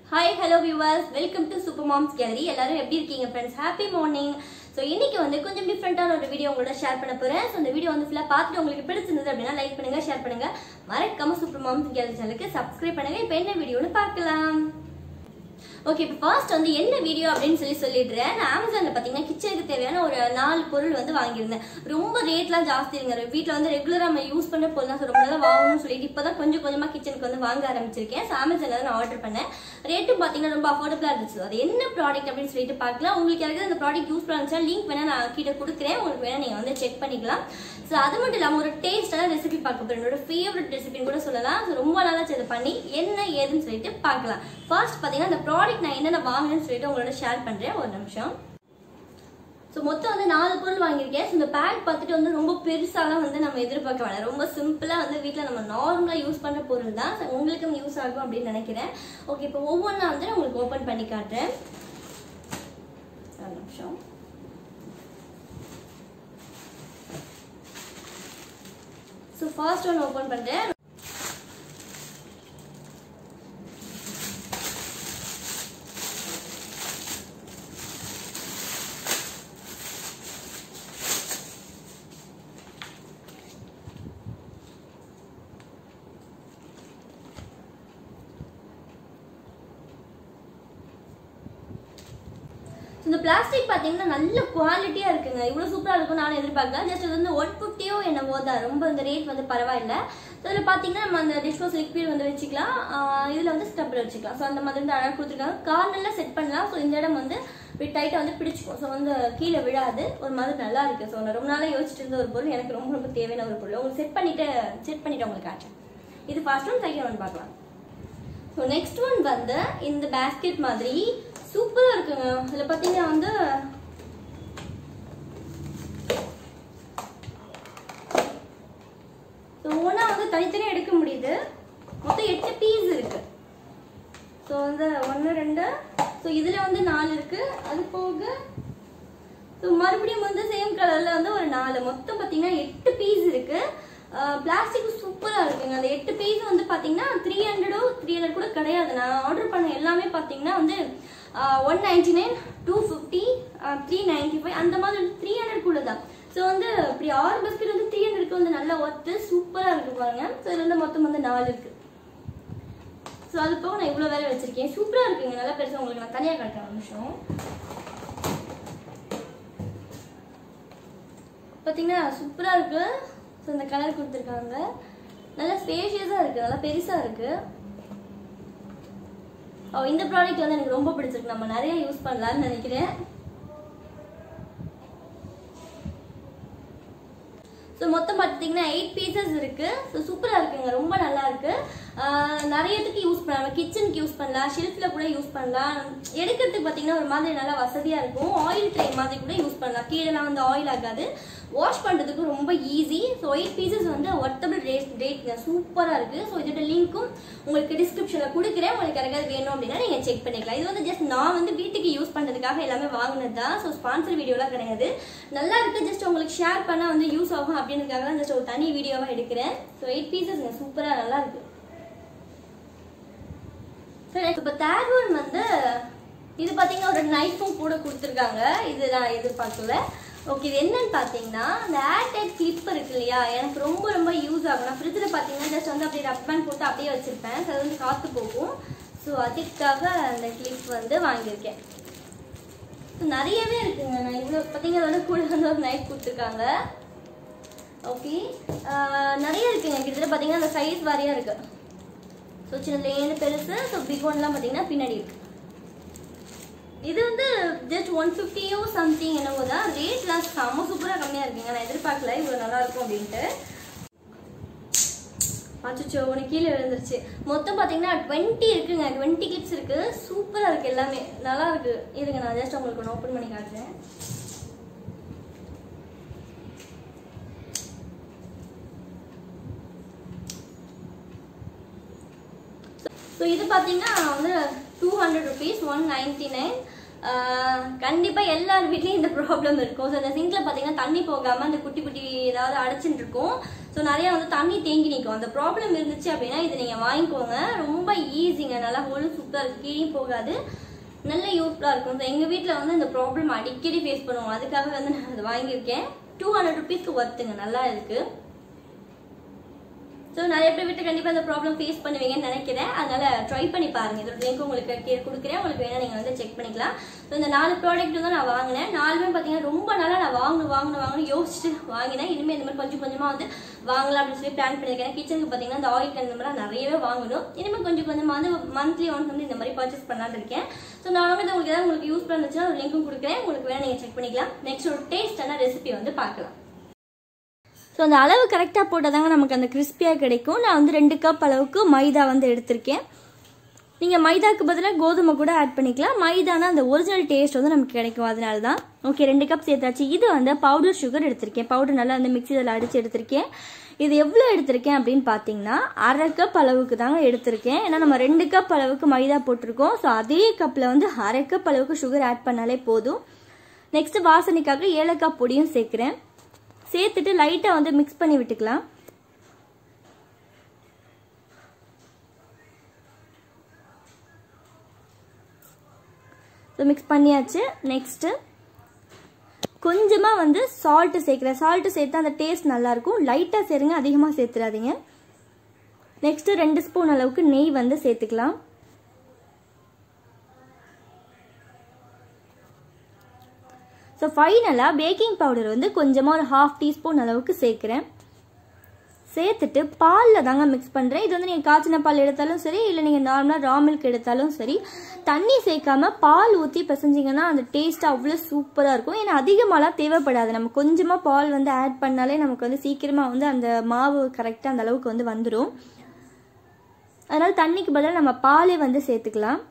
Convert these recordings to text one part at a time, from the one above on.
hi hello viewers welcome to super moms gallery எல்லாரும் எப்படி இருக்கீங்க ஃப்ரெண்ட்ஸ் ஹாப்பி மார்னிங் ஸோ இன்னைக்கு வந்து கொஞ்சம் டிஃப்ரெண்டான ஒரு வீடியோ உங்களோட ஷேர் பண்ண போறேன் ஸோ இந்த வீடியோ வந்து ஃபுல்லாக பார்த்துட்டு உங்களுக்கு பிடிச்சிருந்தது அப்படின்னா லைக் பண்ணுங்க ஷேர் பண்ணுங்க மறக்காம சூப்பர் மாம்ஸ் கேலரி சேனலுக்கு சப்ஸ்கிரைப் பண்ணுங்க இப்போ என்ன வீடியோன்னு பார்க்கலாம் ஓகே இப்போ ஃபர்ஸ்ட் வந்து என்ன வீடியோ அப்படின்னு சொல்லி சொல்லிடுறேன் நான் அமேசானில் பார்த்தீங்கன்னா கிச்சனுக்கு தேவையான ஒரு நாலு பொருள் வந்து வாங்கியிருந்தேன் ரொம்ப ரேட்லாம் ஜாஸ்தி இருங்க வீட்டில் வந்து ரெகுலராக நம்ம யூஸ் பண்ணுற பொருள் தான் ரொம்ப நாளாக வாங்கணும்னு சொல்லிட்டு இப்போ தான் கொஞ்சம் கொஞ்சமாக கிச்சனுக்கு வந்து வாங்க ஆரம்பிச்சிருக்கேன் ஸோ அமேசானில் தான் நான் ஆர்டர் பண்ணேன் ரேட்டும் பார்த்தீங்கன்னா ரொம்ப அஃபோர்டபுளாக இருந்துச்சு அது என்ன ப்ராடக்ட் அப்படின்னு சொல்லிட்டு பார்க்கலாம் உங்களுக்கு யாருக்காவது அந்த ப்ராடக்ட் யூஸ் பண்ணுச்சா லிங்க் வேணா நான் கீழே கொடுக்குறேன் உங்களுக்கு வேணா நீங்கள் வந்து செக் பண்ணிக்கலாம் ஸோ அது மட்டும் இல்லாமல் ஒரு டேஸ்டான ரெசிபி பார்க்க போகிறேன் என்னோட ஃபேவரட் ரெசிபின்னு கூட சொல்லலாம் ஸோ ரொம்ப நாளாக இதை பண்ணி என்ன ஏதுன்னு சொல்லிட்டு பார்க்கலாம் ஃபர்ஸ்ட் பார்த்தீங்கன்னா அந்த ப்ராடக்ட் நான் என்னென்ன வாங்கினேன்னு சொல்லிட்டு உங்களோட ஷேர் பண்ணுறேன் ஒரு நிமிஷம் ஸோ மொத்தம் வந்து நாலு பொருள் வாங்கியிருக்கேன் ஸோ இந்த பேக் பார்த்துட்டு வந்து ரொம்ப பெருசாலாம் வந்து நம்ம எதிர்பார்க்க வேணாம் ரொம்ப சிம்பிளாக வந்து வீட்டில் நம்ம நார்மலாக யூஸ் பண்ணுற பொருள் தான் ஸோ உங்களுக்கும் யூஸ் ஆகும் அப்படின்னு நினைக்கிறேன் ஓகே இப்போ ஒவ்வொன்றா வந்து நான் உங்களுக்கு ஓப்பன் பண்ணி காட்டுறேன் ஒரு நிமிஷம் ஸோ ஃபர்ஸ்ட் ஒன் ஓப்பன் பண்ணுறேன் இந்த பிளாஸ்டிக் பார்த்தீங்கன்னா நல்ல குவாலிட்டியாக இருக்குங்க இவ்வளோ சூப்பராக இருக்கும் நான் எதிர்பார்க்கல ஜஸ்ட் இது வந்து ஒன் ஃபிஃப்டியோ என்னவோ தான் ரொம்ப இந்த ரேட் வந்து பரவாயில்ல ஸோ இதில் பார்த்தீங்கன்னா நம்ம அந்த டிஷ் வாஷ் லிக்விட் வந்து வச்சுக்கலாம் இதில் வந்து ஸ்டப்ல வச்சுக்கலாம் ஸோ அந்த மாதிரி வந்து அழகாக கொடுத்துருக்காங்க கார்னரில் செட் பண்ணலாம் ஸோ இந்த இடம் வந்து இப்படி டைட்டாக வந்து பிடிச்சிக்கும் ஸோ வந்து கீழே விழாது ஒரு மாதிரி நல்லா இருக்கு ஸோ நான் ரொம்ப நாளாக யோசிச்சுட்டு இருந்த ஒரு பொருள் எனக்கு ரொம்ப ரொம்ப தேவையான ஒரு பொருள் உங்களுக்கு செட் பண்ணிட்டு செட் பண்ணிட்டு உங்களுக்கு காட்டுறேன் இது ஃபர்ஸ்ட் ஒன் செகண்ட் ஒன் பார்க்கலாம் ஸோ நெக்ஸ்ட் ஒன் வந்து இந்த பேஸ்கெட் மாதிரி சூப்பராக இருக்குங்க இதில் பார்த்தீங்கன்னா வந்து ஸோ ஒன்றா வந்து தனித்தனியாக எடுக்க முடியுது மொத்தம் எட்டு பீஸ் இருக்கு ஸோ வந்து ஒன்று ரெண்டு ஸோ இதில் வந்து நாலு இருக்கு அது போக ஸோ மறுபடியும் வந்து சேம் கலரில் வந்து ஒரு நாலு மொத்தம் பார்த்தீங்கன்னா எட்டு பீஸ் இருக்கு பிளாஸ்டிக் சூப்பராக இருக்குங்க அந்த எட்டு பீஸ் வந்து பார்த்தீங்கன்னா த்ரீ ஹண்ட்ரடோ த்ரீ ஹண்ட்ரட் கூட கிடையாது நான் ஆர்டர் பண்ண எல்லாமே பார்த்தீங்கன்னா வந்து one ninety nine two fifty three ninety five அந்த மாதிரி த்ரீ ஹண்ட்ரட் கூட தான் ஸோ வந்து இப்படி ஆறு பிஸ்கெட் வந்து த்ரீ ஹண்ட்ரட்க்கு வந்து நல்லா ஒர்த்து சூப்பராக இருக்கு பாருங்க ஸோ இதில் வந்து மொத்தம் வந்து நாலு இருக்கு ஸோ அது போக நான் இவ்வளோ வேலை வச்சிருக்கேன் சூப்பராக இருக்குங்க நல்லா பெருசாக உங்களுக்கு நான் தனியாக காட்டுறேன் ஒரு நிமிஷம் பார்த்தீங்கன்னா சூப்பராக இருக்கு ஸோ இந்த கலர் கொடுத்துருக்காங்க நல்லா ஸ்பேஷியஸாக இருக்கு நல்லா பெருசாக இருக்கு ஓ இந்த ப்ராடக்ட் வந்து எனக்கு ரொம்ப பிடிச்சிருக்கு நம்ம நிறைய யூஸ் பண்ணலாம்னு நினைக்கிறேன் ஸோ மொத்தம் பார்த்தீங்கன்னா எயிட் பீசஸ் இருக்கு ஸோ சூப்பராக இருக்குங்க ரொம்ப நல்லா இருக்கு நிறையத்துக்கு யூஸ் பண்ணலாம் கிச்சனுக்கு யூஸ் பண்ணலாம் ஷெல்ஃபில் கூட யூஸ் பண்ணலாம் எடுக்கிறதுக்கு பார்த்தீங்கன்னா ஒரு மாதிரி நல்லா வசதியாக இருக்கும் ஆயில் ட்ரை மாதிரி கூட யூஸ் பண்ணலாம் கீழெல்லாம் வந்து ஆயில் ஆகாது வாஷ் பண்ணுறதுக்கு ரொம்ப ஈஸி ஸோ எயிட் பீசஸ் வந்து ஒர்த்தபிள் ரேட் ரேட்ங்க சூப்பராக இருக்குது ஸோ இதோட லிங்க்கும் உங்களுக்கு டிஸ்கிரிப்ஷனில் கொடுக்குறேன் உங்களுக்கு யாராவது வேணும் அப்படின்னா நீங்கள் செக் பண்ணிக்கலாம் இது வந்து ஜஸ்ட் நான் வந்து வீட்டுக்கு யூஸ் பண்ணுறதுக்காக எல்லாமே வாங்கினது தான் ஸோ ஸ்பான்சர் வீடியோலாம் கிடையாது நல்லா இருக்குது ஜஸ்ட் உங்களுக்கு ஷேர் பண்ணால் வந்து யூஸ் ஆகும் அப்படின்றதுக்காக தான் ஜஸ்ட் ஒரு தனி வீடியோவாக எடுக்கிறேன் ஸோ எயிட் பீசஸ்ங்க சூப்பராக நல்லா இருக்குது சரி இப்போ தேர்ட் ஒன் வந்து இது பார்த்தீங்கன்னா ஒரு நைஃபும் கூட கொடுத்துருக்காங்க இது நான் எதிர்பார்க்கல ஓகே இது என்னன்னு பார்த்தீங்கன்னா இந்த ஏர்டைட் கிளிப் இருக்கு இல்லையா எனக்கு ரொம்ப ரொம்ப யூஸ் ஆகும் நான் ஃப்ரிட்ஜில் பார்த்தீங்கன்னா ஜஸ்ட் வந்து அப்படியே ரப் பேண்ட் போட்டு அப்படியே வச்சிருப்பேன் ஸோ அது வந்து காற்று போகும் ஸோ அதுக்காக அந்த கிளிப் வந்து வாங்கியிருக்கேன் ஸோ நிறையவே இருக்குங்க நான் இவ்வளோ பார்த்தீங்கன்னா வந்து கூட வந்து ஒரு நைஃப் கொடுத்துருக்காங்க ஓகே நிறைய இருக்குங்க கிட்டத்தட்ட பார்த்தீங்கன்னா அந்த சைஸ் வாரியாக இருக்கு ஸோ சின்னதுலேருந்து பெருசு ஸோ பிக் ஒன்லாம் பார்த்தீங்கன்னா பின்னாடி இருக்கு இது வந்து ஜஸ்ட் ஒன் ஃபிஃப்டியோ சம்திங் என்னவோ தான் ரேட்லாம் செம்ம சூப்பராக கம்மியாக இருக்குங்க நான் எதிர்பார்க்கல இவ்வளோ நல்லா இருக்கும் அப்படின்ட்டு அச்சோ உனக்கு கீழே விழுந்துருச்சு மொத்தம் பார்த்தீங்கன்னா டுவெண்ட்டி இருக்குங்க டுவெண்ட்டி கிளிப்ஸ் இருக்கு சூப்பராக இருக்கு எல்லாமே நல்லா இருக்கு இருங்க நான் ஜஸ்ட் உங்களுக்கு ஒன்று ஓப்பன் பண்ணி காட்டுறேன் ஸோ இது பார்த்தீங்கன்னா வந்து two hundred rupees one ninety nine கண்டிப்பாக எல்லார் வீட்லேயும் இந்த ப்ராப்ளம் இருக்கும் ஸோ இந்த சிங்கில் பார்த்தீங்கன்னா தண்ணி போகாமல் அந்த குட்டி குட்டி ஏதாவது அடைச்சிட்டு இருக்கும் ஸோ நிறைய வந்து தண்ணி தேங்கி நிற்கும் அந்த ப்ராப்ளம் இருந்துச்சு அப்படின்னா இது நீங்கள் வாங்கிக்கோங்க ரொம்ப ஈஸிங்க நல்லா ஹோலும் சூப்பராக இருக்கு கீழேயும் போகாது நல்ல யூஸ்ஃபுல்லாக இருக்கும் ஸோ எங்கள் வீட்டில் வந்து இந்த ப்ராப்ளம் அடிக்கடி ஃபேஸ் பண்ணுவோம் அதுக்காக வந்து நான் அதை வாங்கியிருக்கேன் டூ ஹண்ட்ரட் ருபீஸ்க்கு ஒர்த்துங்க நல்லா இருக்குது ஸோ நிறைய பேர் வீட்டு கண்டிப்பாக இந்த ப்ராப்ளம் ஃபேஸ் பண்ணுவீங்கன்னு நினைக்கிறேன் அதனால ட்ரை பண்ணி பாருங்க இதோட லிங்க் உங்களுக்கு கீழே கொடுக்குறேன் உங்களுக்கு வேணா நீங்கள் வந்து செக் பண்ணிக்கலாம் ஸோ இந்த நாலு ப்ராடக்ட் தான் நான் வாங்கினேன் நாலுமே பார்த்தீங்கன்னா ரொம்ப நாளாக நான் வாங்கணும் வாங்கணும் வாங்கணும் யோசிச்சுட்டு வாங்கினேன் இனிமேல் இந்த மாதிரி கொஞ்சம் கொஞ்சமாக வந்து வாங்கலாம் அப்படின்னு சொல்லி பிளான் பண்ணியிருக்கேன் கிச்சனுக்கு பார்த்தீங்கன்னா இந்த ஆயில் இந்த மாதிரி நிறையவே வாங்கணும் இனிமேல் கொஞ்சம் கொஞ்சமாக வந்து மந்த்லி ஒன்ஸ் வந்து இந்த மாதிரி பர்ச்சேஸ் பண்ணலான்னு இருக்கேன் ஸோ நான் வந்து உங்களுக்கு ஏதாவது உங்களுக்கு யூஸ் பண்ணுச்சுன்னா ஒரு லிங்க்கும் கொடுக்குறேன் உங்களுக்கு வேணா நீங்கள் செக் பண்ணிக்கலாம் நெக்ஸ்ட் ஒரு டேஸ்டான ரெசிபி வந்து பார்க்கலாம் ஸோ அந்த அளவு கரெக்டாக போட்டால் தாங்க நமக்கு அந்த கிறிஸ்பியாக கிடைக்கும் நான் வந்து ரெண்டு கப் அளவுக்கு மைதா வந்து எடுத்திருக்கேன் நீங்கள் மைதாக்கு பதிலாக கோதுமை கூட ஆட் பண்ணிக்கலாம் மைதானா அந்த ஒரிஜினல் டேஸ்ட் வந்து நமக்கு கிடைக்கும் அதனால தான் ஓகே ரெண்டு கப் சேர்த்தாச்சு இது வந்து பவுடர் சுகர் எடுத்திருக்கேன் பவுடர் நல்லா அந்த மிக்சியில் அடித்து எடுத்திருக்கேன் இது எவ்வளோ எடுத்திருக்கேன் அப்படின்னு பார்த்தீங்கன்னா அரை கப் அளவுக்கு தாங்க எடுத்திருக்கேன் ஏன்னா நம்ம ரெண்டு கப் அளவுக்கு மைதா போட்டிருக்கோம் ஸோ அதே கப்பில் வந்து அரை கப் அளவுக்கு சுகர் ஆட் பண்ணாலே போதும் நெக்ஸ்ட் வாசனைக்காக ஏலக்காய் பொடியும் சேர்க்குறேன் சேர்த்துட்டு லைட்டாக வந்து மிக்ஸ் பண்ணி விட்டுக்கலாம் ஸோ மிக்ஸ் பண்ணியாச்சு நெக்ஸ்ட்டு கொஞ்சமாக வந்து சால்ட்டு சேர்க்குறேன் சால்ட்டு சேர்த்தா அந்த டேஸ்ட் நல்லாயிருக்கும் லைட்டாக சேருங்க அதிகமாக சேர்த்துறாதீங்க நெக்ஸ்ட்டு ரெண்டு ஸ்பூன் அளவுக்கு நெய் வந்து சேர்த்துக்கலாம் ஸோ ஃபைனலாக பேக்கிங் பவுடர் வந்து கொஞ்சமாக ஒரு ஹாஃப் டீஸ்பூன் அளவுக்கு சேர்க்குறேன் சேர்த்துட்டு பாலில் தாங்க மிக்ஸ் பண்ணுறேன் இது வந்து நீங்கள் காய்ச்சின பால் எடுத்தாலும் சரி இல்லை நீங்கள் நார்மலாக ரா மில்க் எடுத்தாலும் சரி தண்ணி சேர்க்காம பால் ஊற்றி பிசைஞ்சிங்கன்னா அந்த டேஸ்ட் அவ்வளோ சூப்பராக இருக்கும் ஏன்னா அதிகமாகலாம் தேவைப்படாது நம்ம கொஞ்சமாக பால் வந்து ஆட் பண்ணாலே நமக்கு வந்து சீக்கிரமாக வந்து அந்த மாவு கரெக்டாக அந்த அளவுக்கு வந்து வந்துடும் அதனால் தண்ணிக்கு பதிலாக நம்ம பாலே வந்து சேர்த்துக்கலாம்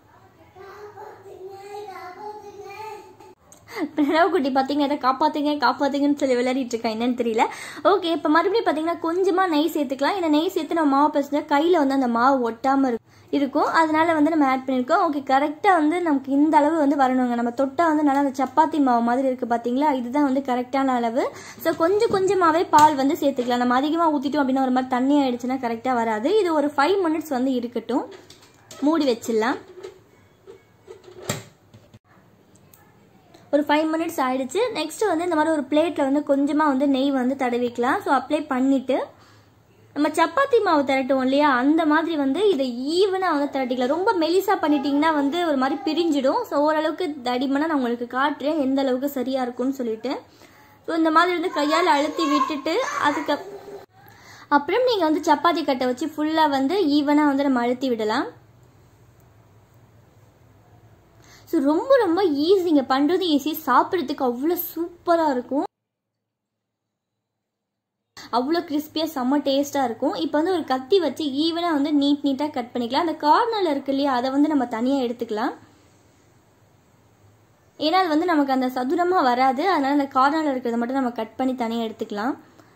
பிரணவ் குட்டி பார்த்தீங்கன்னா எதை காப்பாத்துங்க காப்பாத்துங்கன்னு சொல்லி விளையாடிட்டு இருக்கேன் என்னன்னு தெரியல ஓகே இப்போ மறுபடியும் பார்த்தீங்கன்னா கொஞ்சமாக நெய் சேர்த்துக்கலாம் இந்த நெய் சேர்த்து நம்ம மாவு பசங்க கையில் வந்து அந்த மாவு ஒட்டாமல் இருக்கும் இருக்கும் அதனால வந்து நம்ம ஆட் பண்ணியிருக்கோம் ஓகே கரெக்டாக வந்து நமக்கு இந்த அளவு வந்து வரணுங்க நம்ம தொட்டா வந்து நல்லா அந்த சப்பாத்தி மாவு மாதிரி இருக்குது பார்த்தீங்களா இதுதான் வந்து கரெக்டான அளவு ஸோ கொஞ்சம் கொஞ்சமாகவே பால் வந்து சேர்த்துக்கலாம் நம்ம அதிகமாக ஊற்றிட்டோம் அப்படின்னா ஒரு மாதிரி தண்ணி ஆயிடுச்சுன்னா கரெக்டாக வராது இது ஒரு ஃபைவ் மினிட்ஸ் வந்து இருக்கட்டும் மூடி வச்சிடலாம் ஒரு ஃபைவ் மினிட்ஸ் ஆயிடுச்சு நெக்ஸ்ட் வந்து இந்த மாதிரி ஒரு பிளேட்டில் வந்து கொஞ்சமாக வந்து நெய் வந்து தடவிக்கலாம் ஸோ அப்ளை பண்ணிவிட்டு நம்ம சப்பாத்தி மாவு திரட்டுவோம் இல்லையா அந்த மாதிரி வந்து இதை ஈவனாக வந்து திரட்டிக்கலாம் ரொம்ப மெலிசா பண்ணிட்டீங்கன்னா வந்து ஒரு மாதிரி பிரிஞ்சிடும் ஸோ ஓரளவுக்கு தடிமனாக நான் உங்களுக்கு காட்டுறேன் எந்த அளவுக்கு சரியாக இருக்கும்னு சொல்லிட்டு ஸோ இந்த மாதிரி வந்து கையால் அழுத்தி விட்டுட்டு அதுக்கு அப்புறம் நீங்கள் வந்து சப்பாத்தி கட்டை வச்சு ஃபுல்லாக வந்து ஈவனாக வந்து நம்ம அழுத்தி விடலாம் ஸோ ரொம்ப ரொம்ப ஈஸிங்க பண்ணுறது ஈஸி சாப்பிட்றதுக்கு அவ்வளோ சூப்பராக இருக்கும் அவ்வளோ கிறிஸ்பியாக செம்ம டேஸ்ட்டாக இருக்கும் இப்போ வந்து ஒரு கத்தி வச்சு ஈவனாக வந்து நீட் நீட்டாக கட் பண்ணிக்கலாம் அந்த கார்னரில் இருக்கு இல்லையா அதை வந்து நம்ம தனியாக எடுத்துக்கலாம் ஏன்னா அது வந்து நமக்கு அந்த சதுரமாக வராது அதனால அந்த கார்னரில் இருக்கிறத மட்டும் நம்ம கட் பண்ணி தனியாக எடுத்துக்கலாம்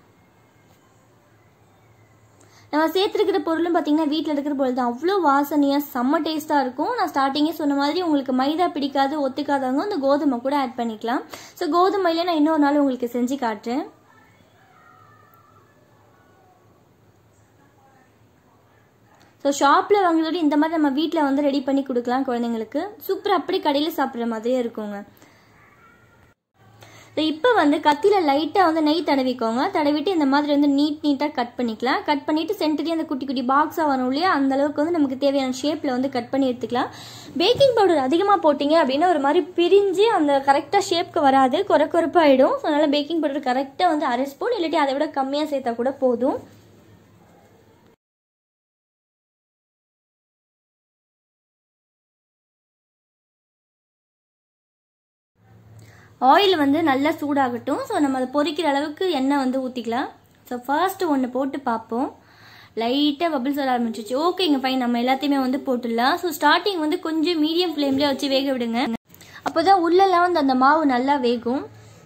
நம்ம சேர்த்துருக்கிற பொருளும் பார்த்தீங்கன்னா வீட்டில் இருக்கிற பொருள் தான் அவ்வளோ வாசனையாக செம்ம டேஸ்ட்டாக இருக்கும் நான் ஸ்டார்டிங்கே சொன்ன மாதிரி உங்களுக்கு மைதா பிடிக்காது ஒத்துக்காதவங்க இந்த கோதுமை கூட ஆட் பண்ணிக்கலாம் ஸோ கோதுமையில நான் இன்னொரு நாள் உங்களுக்கு செஞ்சு காட்டுறேன் ஸோ ஷாப்பில் வாங்குறதோட இந்த மாதிரி நம்ம வீட்டில் வந்து ரெடி பண்ணி கொடுக்கலாம் குழந்தைங்களுக்கு சூப்பராக அப்படி கடையில் சாப்பிட்ற மாதிரியே இருக்குங்க ஸோ இப்போ வந்து கத்தியில் லைட்டாக வந்து நெய் தடவிக்கோங்க தடவிட்டு இந்த மாதிரி வந்து நீட் நீட்டாக கட் பண்ணிக்கலாம் கட் பண்ணிவிட்டு சென்டர்லேயே அந்த குட்டி குட்டி பாக்ஸாக வரும் இல்லையா அந்த அளவுக்கு வந்து நமக்கு தேவையான ஷேப்பில் வந்து கட் பண்ணி எடுத்துக்கலாம் பேக்கிங் பவுடர் அதிகமாக போட்டிங்க அப்படின்னா ஒரு மாதிரி பிரிஞ்சு அந்த கரெக்டாக ஷேப்க்கு வராது குறை குறைப்பாயிடும் ஸோ அதனால் பேக்கிங் பவுடர் கரெக்டாக வந்து அரை ஸ்பூன் இல்லாட்டி அதை விட கம்மியாக சேர்த்தா கூட போதும் ஆயில் வந்து நல்லா சூடாகட்டும் ஸோ நம்ம அதை பொரிக்கிற அளவுக்கு எண்ணெய் வந்து ஊற்றிக்கலாம் ஸோ ஃபர்ஸ்ட் ஒன்று போட்டு பார்ப்போம் லைட்டாக பபிள்ஸ் வர ஆரம்பிச்சிச்சு ஓகேங்க ஃபைன் நம்ம எல்லாத்தையுமே வந்து போட்டுடலாம் ஸோ ஸ்டார்டிங் வந்து கொஞ்சம் மீடியம் ஃப்ளேம்லேயே வச்சு வேக விடுங்க அப்போ தான் உள்ளெல்லாம் வந்து அந்த மாவு நல்லா வேகும்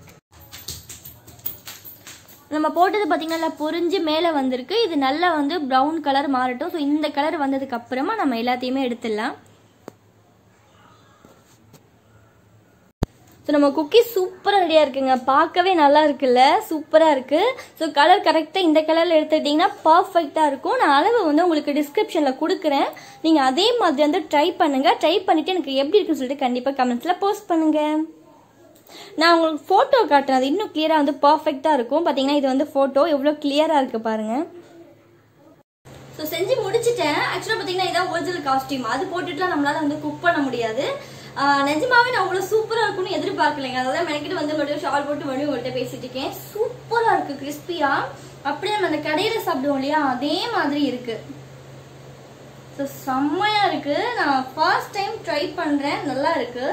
நம்ம போட்டது பார்த்தீங்கன்னா நல்லா பொரிஞ்சு மேலே வந்திருக்கு இது நல்லா வந்து ப்ரௌன் கலர் மாறட்டும் ஸோ இந்த கலர் வந்ததுக்கு அப்புறமா நம்ம எல்லாத்தையுமே எடுத்துடலாம் ஸோ நம்ம குக்கீஸ் சூப்பராக ரெடியாக இருக்குங்க பார்க்கவே நல்லா இருக்குல்ல சூப்பராக இருக்குது ஸோ கலர் கரெக்டாக இந்த கலரில் எடுத்துக்கிட்டிங்கன்னா பர்ஃபெக்டாக இருக்கும் நான் அளவு வந்து உங்களுக்கு டிஸ்கிரிப்ஷனில் கொடுக்குறேன் நீங்கள் அதே மாதிரி வந்து ட்ரை பண்ணுங்கள் ட்ரை பண்ணிவிட்டு எனக்கு எப்படி இருக்குன்னு சொல்லிட்டு கண்டிப்பாக கமெண்ட்ஸில் போஸ்ட் பண்ணுங்கள் நான் உங்களுக்கு ஃபோட்டோ காட்டுறேன் அது இன்னும் கிளியராக வந்து பர்ஃபெக்டாக இருக்கும் பார்த்தீங்கன்னா இது வந்து ஃபோட்டோ எவ்வளோ கிளியராக இருக்குது பாருங்கள் ஸோ செஞ்சு முடிச்சிட்டேன் ஆக்சுவலாக பார்த்தீங்கன்னா இதான் ஒரிஜினல் காஸ்டியூம் அது போட்டுட்டுலாம் நம்மளால வந்து குக் பண்ண முடியாது ஆஹ் நிஜமாவே நான் அவ்வளோ சூப்பராக இருக்கும்னு எதிர்பார்க்கலைங்க அதான் மெனக்கிட்டு வந்து மறுபடியும் ஷால் போட்டு மறுபடியும் உங்கள்கிட்ட பேசிட்டு இருக்கேன் சூப்பராக இருக்கு கிறிஸ்பியாக அப்படியே நம்ம அந்த கடையில் சாப்பிடுவோம் இல்லையா அதே மாதிரி இருக்கு ஸோ செம்மையா இருக்கு நான் ஃபர்ஸ்ட் டைம் ட்ரை பண்றேன் நல்லா இருக்கு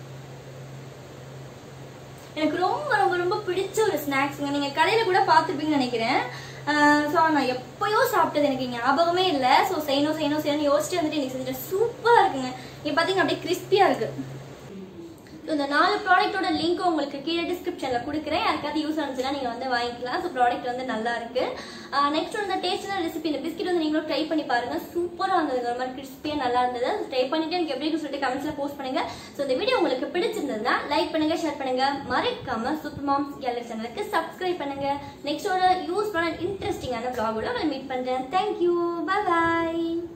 எனக்கு ரொம்ப ரொம்ப ரொம்ப பிடிச்ச ஒரு ஸ்நாக்ஸ்ங்க நீங்க கடையில கூட பார்த்துருப்பீங்கன்னு நினைக்கிறேன் ஸோ நான் எப்பயோ சாப்பிட்டது எனக்கு ஞாபகமே இல்லை ஸோ செய்யணும் செய்யணும் செய்யணும் யோசிச்சு வந்துட்டு இன்னைக்கு செஞ்சேன் சூப்பராக இருக்குங்க இங்கே பார்த்தீங்கன்னா அப்படியே கிறிஸ்பியாக இருக்கு ஸோ இந்த நாலு ப்ராடக்ட்டோட லிங்க் உங்களுக்கு கீழே டிஸ்கிரிப்ஷனில் கொடுக்குறேன் யாருக்காவது யூஸ் ஆனிச்சுன்னா நீங்கள் வந்து வாங்கிக்கலாம் ஸோ ப்ராடக்ட் வந்து நல்லா இருக்கு நெக்ஸ்ட் வந்து டேஸ்டான ரெசிபி இந்த பிஸ்கெட் வந்து நீங்களும் ட்ரை பண்ணி பாருங்க சூப்பராக இருந்தது ஒரு மாதிரி கிறிஸ்பியாக நல்லா இருந்தது ட்ரை பண்ணிட்டு எனக்கு எப்படி இருக்குன்னு சொல்லிட்டு கமெண்ட்ஸில் போஸ்ட் பண்ணுங்க ஸோ இந்த வீடியோ உங்களுக்கு பிடிச்சிருந்ததுன்னா லைக் பண்ணுங்க ஷேர் பண்ணுங்க மறக்காம சூப்பர் மாம்ஸ் கேலரி சேனலுக்கு சப்ஸ்கிரைப் பண்ணுங்க நெக்ஸ்ட் ஒரு யூஸ்ஃபுல்லான இன்ட்ரெஸ்டிங்கான ப்ளாகோட உங்களை மீட் பண்ணுறேன் தேங்க்யூ பாய் பாய்